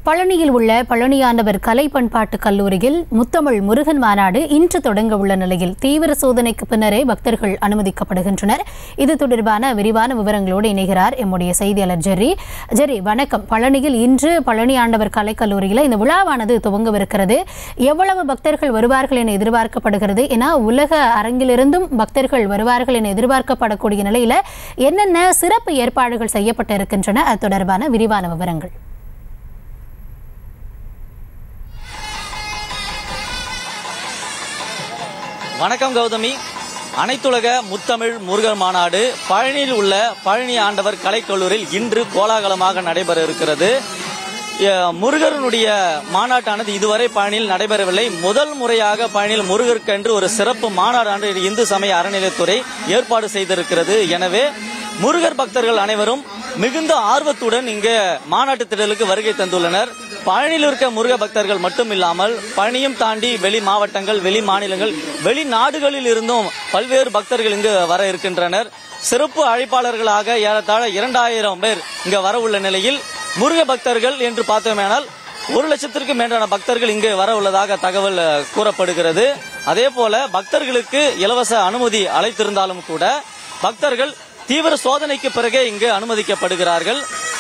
பழனியில் உள்ள பழனியாண்டவர் கலை பண்பாட்டு கல்லூரியில் முத்தமிழ் முருகன் மாநாடு இன்று தொடங்க உள்ள நிலையில் தீவிர சோதனைக்கு பின்னரே பக்தர்கள் அனுமதிக்கப்படுகின்றனர் இது தொடர்பான விரிவான விவரங்களோடு இணைகிறார் எம்முடைய செய்தியாளர் ஜெர்ரி ஜெர்ரி வணக்கம் பழனியில் இன்று பழனி ஆண்டவர் கலை கல்லூரியில் இந்த விழாவானது துவங்கவிருக்கிறது எவ்வளவு பக்தர்கள் வருவார்கள் என எதிர்பார்க்கப்படுகிறது ஏன்னா உலக அரங்கிலிருந்தும் பக்தர்கள் வருவார்கள் என எதிர்பார்க்கப்படக்கூடிய நிலையில என்னென்ன சிறப்பு ஏற்பாடுகள் செய்யப்பட்டிருக்கின்றன அது தொடர்பான விரிவான விவரங்கள் வணக்கம் கௌதமி அனைத்துலக முத்தமிழ் முருகர் மாநாடு பழனியில் உள்ள பழனி ஆண்டவர் கலைக்கல்லூரியில் இன்று கோலாகலமாக நடைபெற இருக்கிறது அஹ், முருகனுடைய மாநாட்டானது இதுவரை பழனியில் நடைபெறவில்லை முதல் முறையாக பழனியில் முருகருக்கென்று ஒரு சிறப்பு மாநாடு இந்து சமய அறநிலையத்துறை ஏற்பாடு செய்திருக்கிறது எனவே முருகர் பக்தர்கள் அனைவரும் மிகுந்த ஆர்வத்துடன் இங்கு மாநாட்டு திடலுக்கு வருகை தந்துள்ளனர் பழனியில் இருக்க முருக பக்தர்கள் மட்டும் இல்லாமல் பழனியும் தாண்டி வெளி மாவட்டங்கள் வெளி மாநிலங்கள் வெளிநாடுகளில் இருந்தும் பல்வேறு பக்தர்கள் இங்கு வர இருக்கின்றனர் சிறப்பு அழைப்பாளர்களாக ஏறத்தாழ இரண்டாயிரம் பேர் இங்க வர உள்ள நிலையில் முருக பக்தர்கள் என்று பார்த்தோமேனால் ஒரு லட்சத்திற்கும் மேலான பக்தர்கள் இங்கு வர உள்ளதாக தகவல் அஹ், கூறப்படுகிறது அதே போல பக்தர்களுக்கு இலவச அனுமதி அழைத்திருந்தாலும் கூட பக்தர்கள் தீவிர சோதனைக்கு பிறகே இங்கு அனுமதிக்கப்படுகிறார்கள்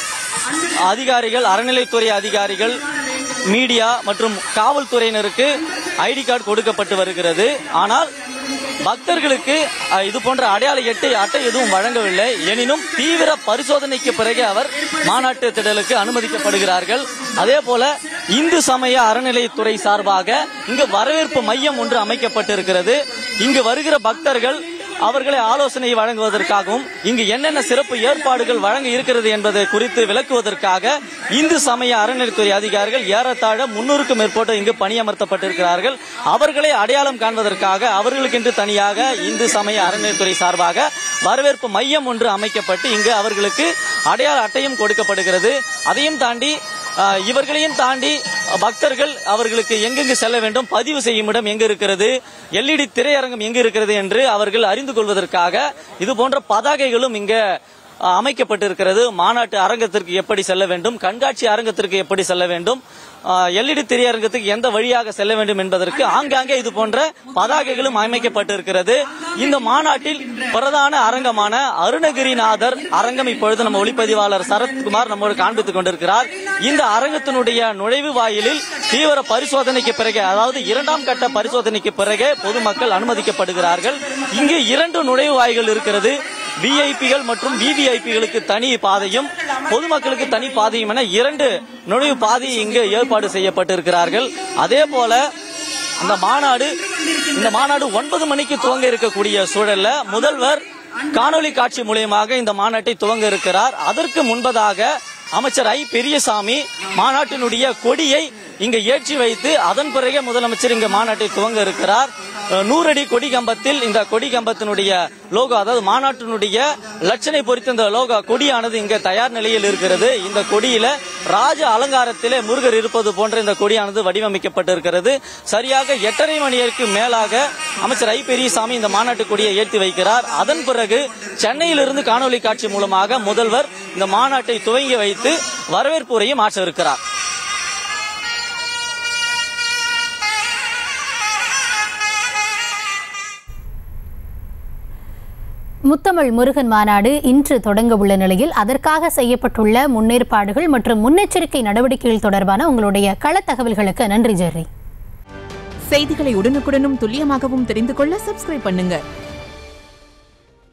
அதிகாரிகள் அறநிலைத்துறை அதிகாரிகள் மீடியா மற்றும் காவல்துறையினருக்கு ஐடி கார்டு கொடுக்கப்பட்டு வருகிறது ஆனால் பக்தர்களுக்கு அஹ், இது போன்ற அடையாள எட்டை அட்டை எதுவும் வழங்கவில்லை எனினும் தீவிர பரிசோதனைக்கு பிறகு அவர் மாநாட்டு திடலுக்கு அனுமதிக்கப்படுகிறார்கள் அதே போல இந்து சமய அறநிலையத்துறை சார்பாக இங்கு வரவேற்பு மையம் ஒன்று அமைக்கப்பட்டிருக்கிறது இங்கு வருகிற பக்தர்கள் அவர்களை ஆலோசனை வழங்குவதற்காகவும் இங்கு என்னென்ன சிறப்பு ஏற்பாடுகள் வழங்க இருக்கிறது என்பதை குறித்து விளக்குவதற்காக இந்து சமய அறநிலைத்துறை அதிகாரிகள் ஏறத்தாழ முன்னூறுக்கும் மேற்பட்ட இங்கு பணியமர்த்தப்பட்டிருக்கிறார்கள் அவர்களை அடையாளம் காண்பதற்காக அவர்களுக்கென்று தனியாக இந்து சமய அறநிலைத்துறை சார்பாக வரவேற்பு மையம் ஒன்று அமைக்கப்பட்டு இங்கு அவர்களுக்கு அடையாள அட்டையும் கொடுக்கப்படுகிறது அதையும் தாண்டி ஆஹ், இவர்களையும் தாண்டி பக்தர்கள் அவர்களுக்கு எங்கெங்கு செல்ல வேண்டும் பதிவு செய்யும் இடம் எங்கு இருக்கிறது எல்இடி திரையரங்கம் எங்கு இருக்கிறது என்று அவர்கள் அறிந்து கொள்வதற்காக இது போன்ற பதாகைகளும் இங்க ஆஹ், அமைக்கப்பட்டிருக்கிறது மாநாட்டு அரங்கத்திற்கு எப்படி செல்ல வேண்டும் கண்காட்சி அரங்கத்திற்கு எப்படி செல்ல வேண்டும் எல்இடி திரையரங்கத்துக்கு எந்த வழியாக செல்ல வேண்டும் என்பதற்கு ஆங்காங்கே இது போன்ற பதாகைகளும் அமைக்கப்பட்டிருக்கிறது இந்த மாநாட்டில் பிரதான அரங்கமான அருணகிரிநாதர் அரங்கம் இப்பொழுது நம்ம ஒளிப்பதிவாளர் சரத்குமார் நம்மோடு காண்பித்துக் கொண்டிருக்கிறார் இந்த அரங்கத்தினுடைய நுழைவு வாயிலில் தீவிர பரிசோதனைக்கு பிறகு அதாவது இரண்டாம் கட்ட பரிசோதனைக்கு பிறகு பொதுமக்கள் அனுமதிக்கப்படுகிறார்கள் இங்கு இரண்டு நுழைவு வாய்கள் இருக்கிறது விஐபிகள் மற்றும் விவிஐபிகளுக்கு தனி பாதையும் பொதுமக்களுக்கு தனி பாதையும் என இரண்டு நுழைவு பாதை இங்கு ஏற்பாடு செய்யப்பட்டிருக்கிறார்கள் அதே போல அந்த மாநாடு இந்த மாநாடு ஒன்பது மணிக்கு துவங்க இருக்கக்கூடிய சூழல்ல முதல்வர் காணொலி காட்சி மூலியமாக இந்த மாநாட்டை துவங்க இருக்கிறார் அதற்கு முன்பதாக அமைச்சர் ஐ பெரியசாமி மாநாட்டினுடைய கொடியை இங்க ஏற்றி வைத்து அதன் பிறகே முதலமைச்சர் இங்க மாநாட்டை துவங்க இருக்கிறார் அஹ், நூறடி கொடி கம்பத்தில் இந்த கொடி கம்பத்தினுடைய லோகோ அதாவது மாநாட்டினுடைய லட்சணை பொறித்த இந்த லோகோ கொடியானது இங்க தயார் நிலையில் இருக்கிறது இந்த கொடியில ராஜ அலங்காரத்திலே முருகர் இருப்பது போன்ற இந்த கொடியானது வடிவமைக்கப்பட்டிருக்கிறது சரியாக எட்டரை மணிக்கு மேலாக அமைச்சர் ஐ பெரியசாமி இந்த மாநாட்டு கொடியை ஏற்றி வைக்கிறார் அதன் பிறகு சென்னையிலிருந்து காணொலி காட்சி மூலமாக முதல்வர் இந்த மாநாட்டை துவங்கி வைத்து வரவேற்பு உரையும் ஆற்றவிருக்கிறார் முத்தமிழ் முருகன் மாநாடு இன்று தொடங்க உள்ள நிலையில் அதற்காக செய்யப்பட்டுள்ள முன்னேற்பாடுகள் மற்றும் முன்னெச்சரிக்கை நடவடிக்கைகள் தொடர்பான உங்களுடைய கள தகவல்களுக்கு நன்றி ஜெர்ரி செய்திகளை உடனுக்குடனும் துல்லியமாகவும் தெரிந்து கொள்ள சப்ஸ்கிரைப் பண்ணுங்க